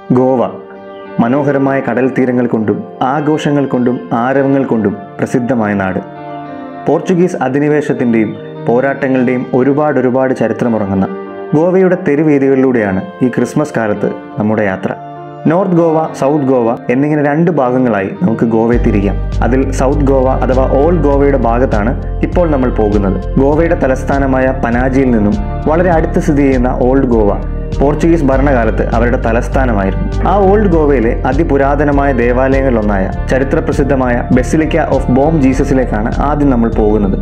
ഗോവ മനോഹരമായ കടൽ തീരങ്ങൾ കൊണ്ടും ആഘോഷങ്ങൾ കൊണ്ടും ആരവങ്ങൾ കൊണ്ടും പ്രസിദ്ധമായ നാട് പോർച്ചുഗീസ് അധിനിവേശത്തിൻ്റെയും പോരാട്ടങ്ങളുടെയും ഒരുപാട് ഒരുപാട് ചരിത്രമുറങ്ങുന്ന ഗോവയുടെ തെരുവീതികളിലൂടെയാണ് ഈ ക്രിസ്മസ് കാലത്ത് നമ്മുടെ യാത്ര നോർത്ത് ഗോവ സൗത്ത് ഗോവ എന്നിങ്ങനെ രണ്ട് ഭാഗങ്ങളായി നമുക്ക് ഗോവയെ തിരിക്കാം അതിൽ സൗത്ത് ഗോവ അഥവാ ഓൾഡ് ഗോവയുടെ ഭാഗത്താണ് ഇപ്പോൾ നമ്മൾ പോകുന്നത് ഗോവയുടെ തലസ്ഥാനമായ പനാജിയിൽ നിന്നും വളരെ അടുത്ത് സ്ഥിതി ചെയ്യുന്ന ഓൾഡ് ഗോവ പോർച്ചുഗീസ് ഭരണകാലത്ത് അവരുടെ തലസ്ഥാനമായിരുന്നു ആ ഓൾഡ് ഗോവയിലെ അതിപുരാതനമായ ദേവാലയങ്ങളിലൊന്നായ ചരിത്രപ്രസിദ്ധമായ ബെസിലിക്ക ഓഫ് ബോം ജീസസിലേക്കാണ് ആദ്യം നമ്മൾ പോകുന്നത്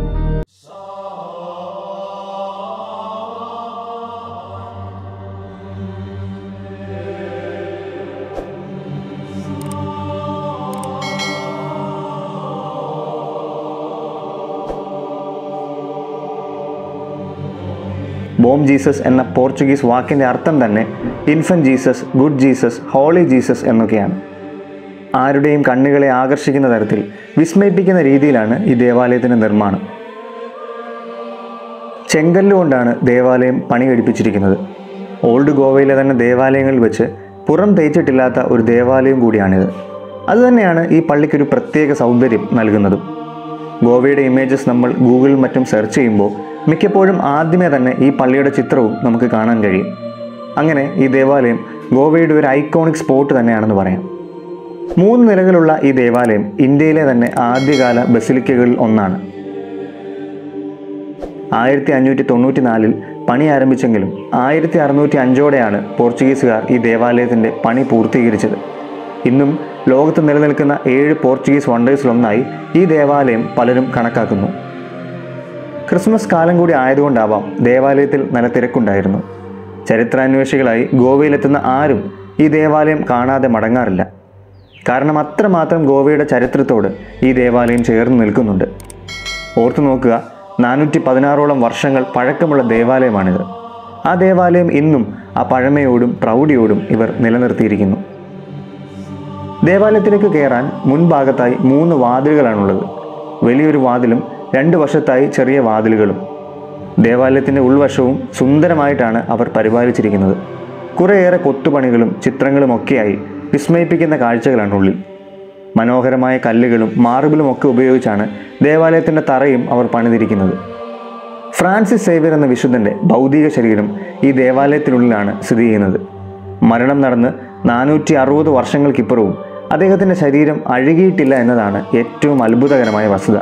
ബോം ജീസസ് എന്ന പോർച്ചുഗീസ് വാക്കിൻ്റെ അർത്ഥം തന്നെ infant Jesus good Jesus holy Jesus എന്നൊക്കെയാണ് ആരുടെയും കണ്ണുകളെ ആകർഷിക്കുന്ന തരത്തിൽ വിസ്മയിപ്പിക്കുന്ന രീതിയിലാണ് ഈ ദേവാലയത്തിൻ്റെ നിർമ്മാണം ചെങ്കല്ലുകൊണ്ടാണ് ദേവാലയം പണി കഴിപ്പിച്ചിരിക്കുന്നത് ഓൾഡ് ഗോവയിലെ തന്നെ ദേവാലയങ്ങളിൽ വെച്ച് പുറം തേച്ചിട്ടില്ലാത്ത ഒരു ദേവാലയം കൂടിയാണിത് അതുതന്നെയാണ് ഈ പള്ളിക്കൊരു പ്രത്യേക സൗന്ദര്യം നൽകുന്നതും ഗോവയുടെ ഇമേജസ് നമ്മൾ ഗൂഗിളിൽ മറ്റും സെർച്ച് ചെയ്യുമ്പോൾ മിക്കപ്പോഴും ആദ്യമേ തന്നെ ഈ പള്ളിയുടെ ചിത്രവും നമുക്ക് കാണാൻ കഴിയും അങ്ങനെ ഈ ദേവാലയം ഗോവയുടെ ഒരു ഐക്കോണിക് സ്പോട്ട് തന്നെയാണെന്ന് പറയാം മൂന്ന് നിലകളുള്ള ഈ ദേവാലയം ഇന്ത്യയിലെ തന്നെ ആദ്യകാല ബസിലിക്കകളിൽ ഒന്നാണ് ആയിരത്തി അഞ്ഞൂറ്റി തൊണ്ണൂറ്റി നാലിൽ പണി ആരംഭിച്ചെങ്കിലും ആയിരത്തി അറുന്നൂറ്റി അഞ്ചോടെയാണ് പോർച്ചുഗീസുകാർ ഈ ദേവാലയത്തിൻ്റെ പണി പൂർത്തീകരിച്ചത് ഇന്നും ലോകത്ത് നിലനിൽക്കുന്ന ഏഴ് പോർച്ചുഗീസ് വണ്ടേഴ്സിലൊന്നായി ഈ ദേവാലയം പലരും കണക്കാക്കുന്നു ക്രിസ്മസ് കാലം കൂടി ആയതുകൊണ്ടാവാം ദേവാലയത്തിൽ നല്ല തിരക്കുണ്ടായിരുന്നു ചരിത്രാന്വേഷികളായി ഗോവയിലെത്തുന്ന ആരും ഈ ദേവാലയം കാണാതെ മടങ്ങാറില്ല കാരണം അത്രമാത്രം ഗോവയുടെ ചരിത്രത്തോട് ഈ ദേവാലയം ചേർന്ന് നിൽക്കുന്നുണ്ട് ഓർത്തു നോക്കുക നാനൂറ്റി പതിനാറോളം വർഷങ്ങൾ പഴക്കമുള്ള ദേവാലയമാണിത് ആ ദേവാലയം ഇന്നും ആ പഴമയോടും പ്രൗഢിയോടും ഇവർ നിലനിർത്തിയിരിക്കുന്നു ദേവാലയത്തിലേക്ക് കയറാൻ മുൻഭാഗത്തായി മൂന്ന് വാതിലുകളാണുള്ളത് വലിയൊരു വാതിലും രണ്ട് വശത്തായി ചെറിയ വാതിലുകളും ദേവാലയത്തിൻ്റെ ഉൾവശവും സുന്ദരമായിട്ടാണ് അവർ പരിപാലിച്ചിരിക്കുന്നത് കുറേയേറെ കൊത്തുപണികളും ചിത്രങ്ങളും ഒക്കെയായി വിസ്മയിപ്പിക്കുന്ന കാഴ്ചകളാണ് ഉള്ളിൽ മനോഹരമായ കല്ലുകളും മാർബിളും ഒക്കെ ഉപയോഗിച്ചാണ് ദേവാലയത്തിൻ്റെ തറയും അവർ പണിതിരിക്കുന്നത് ഫ്രാൻസിസ് സേവ്യർ എന്ന വിശുദ്ധൻ്റെ ഭൗതിക ശരീരം ഈ ദേവാലയത്തിനുള്ളിലാണ് സ്ഥിതി ചെയ്യുന്നത് മരണം നടന്ന് നാനൂറ്റി അറുപത് വർഷങ്ങൾക്കിപ്പുറവും അദ്ദേഹത്തിൻ്റെ ശരീരം അഴുകിയിട്ടില്ല എന്നതാണ് ഏറ്റവും അത്ഭുതകരമായ വസ്തുത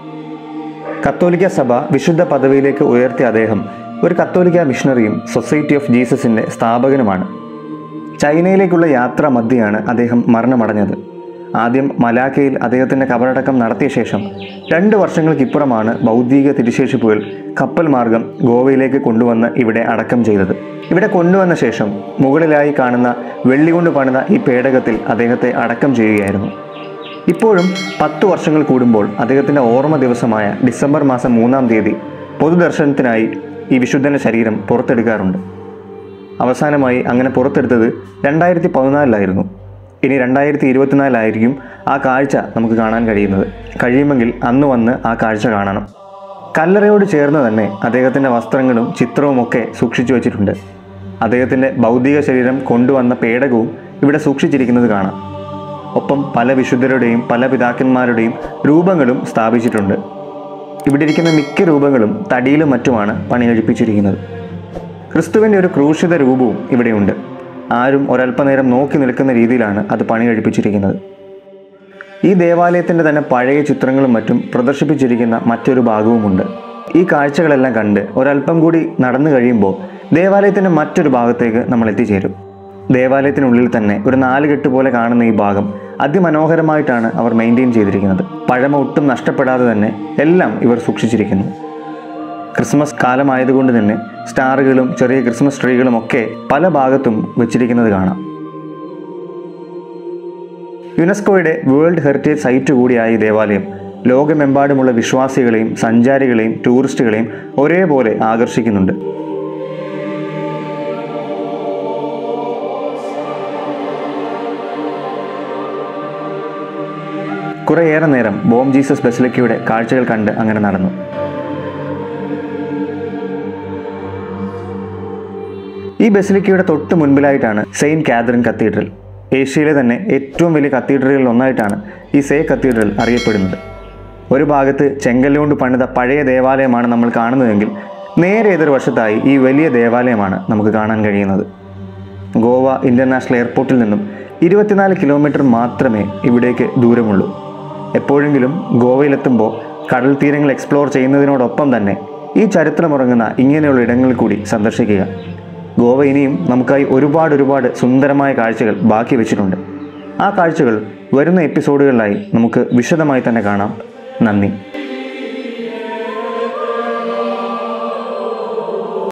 കത്തോലിക്ക സഭ വിശുദ്ധ പദവിയിലേക്ക് ഉയർത്തിയ അദ്ദേഹം ഒരു കത്തോലിക്ക മിഷണറിയും സൊസൈറ്റി ഓഫ് ജീസസിൻ്റെ സ്ഥാപകനുമാണ് ചൈനയിലേക്കുള്ള യാത്ര മധ്യയാണ് അദ്ദേഹം മരണമടഞ്ഞത് ആദ്യം മലാക്കയിൽ അദ്ദേഹത്തിൻ്റെ കബറടക്കം നടത്തിയ ശേഷം രണ്ട് വർഷങ്ങൾക്കിപ്പുറമാണ് ഭൗതിക തിരുശേഷിപ്പുകൾ കപ്പൽ മാർഗം ഗോവയിലേക്ക് കൊണ്ടുവന്ന് ഇവിടെ അടക്കം ചെയ്തത് ഇവിടെ കൊണ്ടുവന്ന ശേഷം മുകളിലായി കാണുന്ന വെള്ളി കൊണ്ട് പണിത ഈ പേടകത്തിൽ അദ്ദേഹത്തെ അടക്കം ചെയ്യുകയായിരുന്നു ഇപ്പോഴും പത്ത് വർഷങ്ങൾ കൂടുമ്പോൾ അദ്ദേഹത്തിൻ്റെ ഓർമ്മ ദിവസമായ ഡിസംബർ മാസം മൂന്നാം തീയതി പൊതുദർശനത്തിനായി ഈ വിശുദ്ധൻ്റെ ശരീരം പുറത്തെടുക്കാറുണ്ട് അവസാനമായി അങ്ങനെ പുറത്തെടുത്തത് രണ്ടായിരത്തി പതിനാലിലായിരുന്നു ഇനി രണ്ടായിരത്തി ഇരുപത്തിനാലായിരിക്കും ആ കാഴ്ച നമുക്ക് കാണാൻ കഴിയുന്നത് കഴിയുമെങ്കിൽ അന്ന് വന്ന് ആ കാഴ്ച കാണണം കല്ലറയോട് ചേർന്ന് തന്നെ അദ്ദേഹത്തിൻ്റെ വസ്ത്രങ്ങളും ചിത്രവും ഒക്കെ സൂക്ഷിച്ചു വച്ചിട്ടുണ്ട് അദ്ദേഹത്തിൻ്റെ ഭൗതിക ശരീരം കൊണ്ടുവന്ന പേടകവും ഇവിടെ സൂക്ഷിച്ചിരിക്കുന്നത് കാണാം ഒപ്പം പല വിശുദ്ധരുടെയും പല പിതാക്കന്മാരുടെയും രൂപങ്ങളും സ്ഥാപിച്ചിട്ടുണ്ട് ഇവിടെ ഇരിക്കുന്ന മിക്ക രൂപങ്ങളും തടിയിലും മറ്റുമാണ് പണി കഴിപ്പിച്ചിരിക്കുന്നത് ക്രിസ്തുവിൻ്റെ ഒരു ക്രൂശിത രൂപവും ഇവിടെയുണ്ട് ആരും ഒരല്പനേരം നോക്കി നിൽക്കുന്ന രീതിയിലാണ് അത് പണി കഴിപ്പിച്ചിരിക്കുന്നത് ഈ ദേവാലയത്തിൻ്റെ തന്നെ പഴയ ചിത്രങ്ങളും മറ്റും പ്രദർശിപ്പിച്ചിരിക്കുന്ന മറ്റൊരു ഭാഗവുമുണ്ട് ഈ കാഴ്ചകളെല്ലാം കണ്ട് ഒരല്പം കൂടി നടന്നു കഴിയുമ്പോൾ ദേവാലയത്തിൻ്റെ മറ്റൊരു ഭാഗത്തേക്ക് നമ്മൾ എത്തിച്ചേരും ദേവാലയത്തിനുള്ളിൽ തന്നെ ഒരു നാലുകെട്ട് പോലെ കാണുന്ന ഈ ഭാഗം അതിമനോഹരമായിട്ടാണ് അവർ മെയിൻറ്റെയിൻ ചെയ്തിരിക്കുന്നത് പഴമ ഒട്ടും നഷ്ടപ്പെടാതെ തന്നെ എല്ലാം ഇവർ സൂക്ഷിച്ചിരിക്കുന്നു ക്രിസ്മസ് കാലമായതുകൊണ്ട് തന്നെ സ്റ്റാറുകളും ചെറിയ ക്രിസ്മസ് ട്രീകളും ഒക്കെ പല ഭാഗത്തും വെച്ചിരിക്കുന്നത് കാണാം യുനെസ്കോയുടെ വേൾഡ് ഹെറിറ്റേജ് സൈറ്റ് കൂടിയായ ഈ ദേവാലയം ലോകമെമ്പാടുമുള്ള വിശ്വാസികളെയും സഞ്ചാരികളെയും ടൂറിസ്റ്റുകളെയും ഒരേപോലെ ആകർഷിക്കുന്നുണ്ട് കുറേയേറെ നേരം ബോം ജീസസ് ബസിലിക്കയുടെ കാഴ്ചകൾ കണ്ട് അങ്ങനെ നടന്നു ഈ ഈ ബസിലിക്കയുടെ തൊട്ട് മുൻപിലായിട്ടാണ് സെയിൻറ്റ് കാതറിൻ കത്തീഡ്രൽ ഏഷ്യയിലെ തന്നെ ഏറ്റവും വലിയ കത്തീഡ്രലുകളിൽ ഒന്നായിട്ടാണ് ഈ സേ കത്തീഡ്രൽ അറിയപ്പെടുന്നത് ഒരു ഭാഗത്ത് ചെങ്കല്ലുകൊണ്ട് പണിത പഴയ ദേവാലയമാണ് നമ്മൾ കാണുന്നതെങ്കിൽ നേരെ എതിർവശത്തായി ഈ വലിയ ദേവാലയമാണ് നമുക്ക് കാണാൻ കഴിയുന്നത് ഗോവ ഇൻ്റർനാഷണൽ എയർപോർട്ടിൽ നിന്നും ഇരുപത്തിനാല് കിലോമീറ്റർ മാത്രമേ ഇവിടേക്ക് ദൂരമുള്ളൂ എപ്പോഴെങ്കിലും ഗോവയിലെത്തുമ്പോൾ കടൽ തീരങ്ങൾ എക്സ്പ്ലോർ ചെയ്യുന്നതിനോടൊപ്പം തന്നെ ഈ ചരിത്രമുറങ്ങുന്ന ഇങ്ങനെയുള്ള ഇടങ്ങളിൽ കൂടി സന്ദർശിക്കുക ഗോവ ഇനിയും നമുക്കായി ഒരുപാട് ഒരുപാട് സുന്ദരമായ കാഴ്ചകൾ ബാക്കി വെച്ചിട്ടുണ്ട് ആ കാഴ്ചകൾ വരുന്ന എപ്പിസോഡുകളിലായി നമുക്ക് വിശദമായി തന്നെ കാണാം നന്ദി